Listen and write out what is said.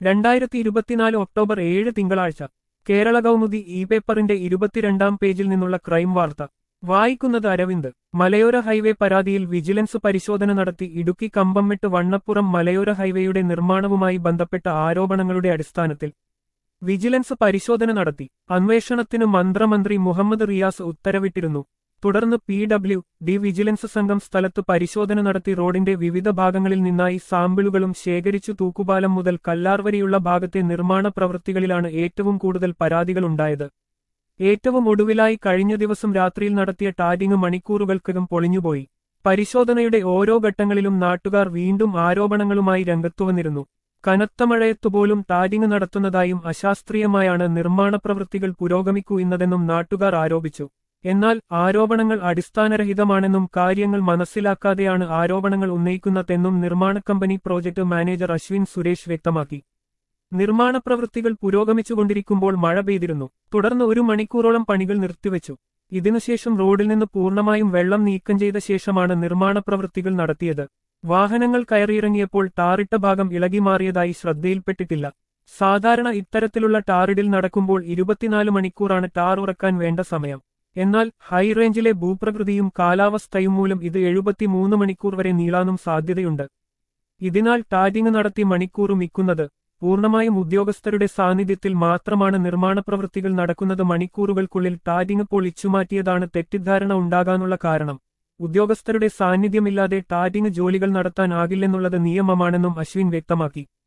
രണ്ടായിരത്തി ഇരുപത്തിനാല് ഒക്ടോബർ ഏഴ് തിങ്കളാഴ്ച കേരള കൗമുദി ഇ പേപ്പറിന്റെ ഇരുപത്തിരണ്ടാം പേജിൽ നിന്നുള്ള ക്രൈം വാർത്ത വായിക്കുന്നത് അരവിന്ദ് മലയോര ഹൈവേ പരാതിയിൽ വിജിലൻസ് പരിശോധന നടത്തി ഇടുക്കി കമ്പംമെട്ട് വണ്ണപ്പുറം മലയോര ഹൈവേയുടെ നിർമ്മാണവുമായി ബന്ധപ്പെട്ട ആരോപണങ്ങളുടെ അടിസ്ഥാനത്തിൽ വിജിലൻസ് പരിശോധന നടത്തി അന്വേഷണത്തിന് മന്ത്രമന്ത്രി മുഹമ്മദ് റിയാസ് ഉത്തരവിട്ടിരുന്നു തുടർന്ന് പി ഡബ്ല്യു ഡി വിജിലൻസ് സംഘം സ്ഥലത്ത് പരിശോധന നടത്തി റോഡിന്റെ വിവിധ ഭാഗങ്ങളിൽ നിന്നായി സാമ്പിളുകളും ശേഖരിച്ചു തൂക്കുപാലം മുതൽ കല്ലാർ വരെയുള്ള ഭാഗത്തെ നിർമ്മാണ പ്രവൃത്തികളിലാണ് ഏറ്റവും കൂടുതൽ പരാതികളുണ്ടായത് ഏറ്റവും ഒടുവിലായി കഴിഞ്ഞ ദിവസം രാത്രിയിൽ നടത്തിയ ടാരിങ് മണിക്കൂറുകൾക്കകം പൊളിഞ്ഞുപോയി പരിശോധനയുടെ ഓരോ ഘട്ടങ്ങളിലും നാട്ടുകാർ വീണ്ടും ആരോപണങ്ങളുമായി രംഗത്തുവന്നിരുന്നു കനത്ത മഴയത്തുപോലും ടാരിങ് നടത്തുന്നതായും അശാസ്ത്രീയമായാണ് നിർമ്മാണ പ്രവൃത്തികൾ പുരോഗമിക്കുന്നതെന്നും നാട്ടുകാർ ആരോപിച്ചു എന്നാൽ ആരോപണങ്ങൾ അടിസ്ഥാനരഹിതമാണെന്നും കാര്യങ്ങൾ മനസ്സിലാക്കാതെയാണ് ആരോപണങ്ങൾ ഉന്നയിക്കുന്നതെന്നും നിർമ്മാണ company project manager Ashwin Suresh വ്യക്തമാക്കി നിർമ്മാണ പ്രവൃത്തികൾ പുരോഗമിച്ചുകൊണ്ടിരിക്കുമ്പോൾ മഴ പെയ്തിരുന്നു തുടർന്ന് ഒരു മണിക്കൂറോളം പണികൾ നിർത്തിവെച്ചു ഇതിനുശേഷം റോഡിൽ നിന്ന് പൂർണ്ണമായും വെള്ളം നീക്കം ചെയ്ത ശേഷമാണ് നിർമ്മാണ പ്രവൃത്തികൾ നടത്തിയത് വാഹനങ്ങൾ കയറിയിറങ്ങിയപ്പോൾ ടാറിട്ട ഭാഗം ഇളകി മാറിയതായി ശ്രദ്ധയിൽപ്പെട്ടിട്ടില്ല സാധാരണ ഇത്തരത്തിലുള്ള ടാറിഡിൽ നടക്കുമ്പോൾ ഇരുപത്തിനാല് മണിക്കൂറാണ് ടാർ ഉറക്കാൻ വേണ്ട സമയം എന്നാൽ ഹൈ റേഞ്ചിലെ ഭൂപ്രകൃതിയും കാലാവസ്ഥയും മൂലം ഇത് എഴുപത്തിമൂന്ന് മണിക്കൂർ വരെ നീളാനും സാധ്യതയുണ്ട് ഇതിനാൽ ടാരിങ് നടത്തി മണിക്കൂർ മിക്കുന്നത് പൂർണ്ണമായും ഉദ്യോഗസ്ഥരുടെ സാന്നിധ്യത്തിൽ മാത്രമാണ് നിർമ്മാണ പ്രവൃത്തികൾ നടക്കുന്നത് മണിക്കൂറുകൾക്കുള്ളിൽ ടാരിങ് പൊളിച്ചുമാറ്റിയതാണ് തെറ്റിദ്ധാരണ ഉണ്ടാകാനുള്ള കാരണം ഉദ്യോഗസ്ഥരുടെ സാന്നിധ്യമില്ലാതെ ടാരിങ് ജോലികൾ നടത്താനാകില്ലെന്നുള്ളത് നിയമമാണെന്നും അശ്വിൻ വ്യക്തമാക്കി